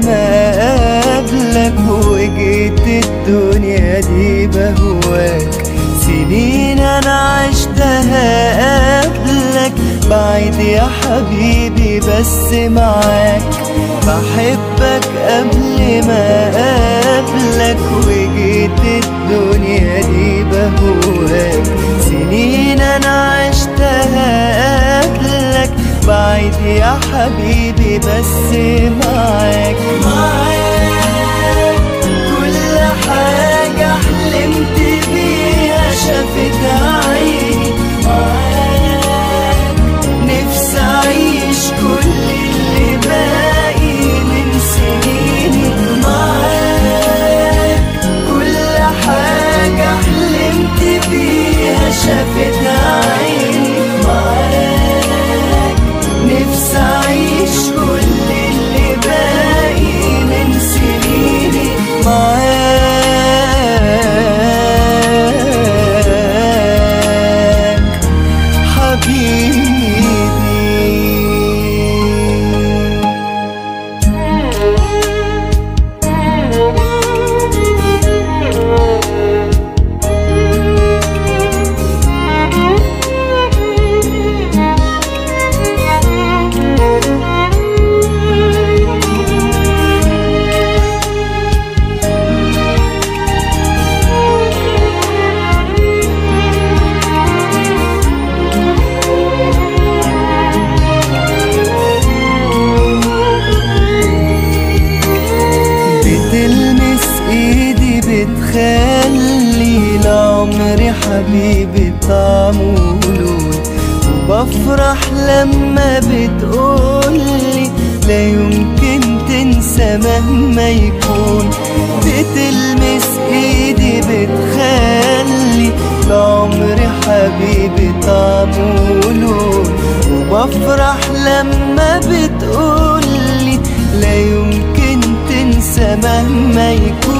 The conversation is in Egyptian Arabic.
ما قابلك وجيت الدنيا دي بهواك سنين انا عشتها قبلك بعيد يا حبيبي بس معاك بحبك قبل ما قابلك وجيت الدنيا دي بهواك سنين انا عشتها قبلك بعيد يا حبيبي بس معاك معاك كل حاجة حلمت بيها شافتها عيني معاك نفسي أعيش كل اللي باقي من سنيني معاك كل حاجة حلمت بيها شافتها عيني معاك نفسي أعيش كل اللي باقي من سنيني معاك حبيبي بتلمس ايدي بتخلي لعمري حبيبي طعمه لون وبفرح لما بتقولي لا يمكن تنسى مهما يكون بتلمس ايدي بتخلي لعمري حبيبي طعمه لون وبفرح لما بتقولي لا يمكن تنسى مهما يكون